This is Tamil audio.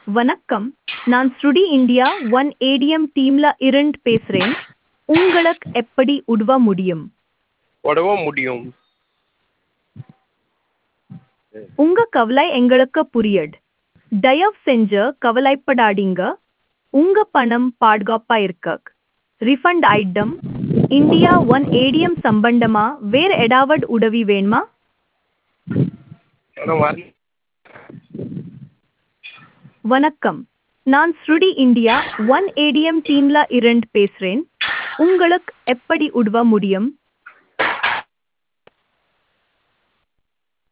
வணக்கம் நான் ஸ்ருடி இந்தியா ஒன் ஏடிஎம் டீம்ல இருந்து பேசுறேன் உங்களுக்கு எப்படி உதவ முடியும் உதவ முடியும் உங்க கவலை எங்களுக்கு புரியுது தயவு செஞ்சு கவலைப்படாதீங்க உங்க பணம் பாதுகாப்பா இருக்கு refund item India one ATM சம்பந்தமா வேற ஏதாவது உதவி வேணுமா ஆனால் வரல வணக்கம் நான் ஸ்ருடி இந்தியா ஒன் ஏடிஎம் டீம்ல இருந்து பேசுறேன் உங்களுக்கு எப்படி உதவ முடியும்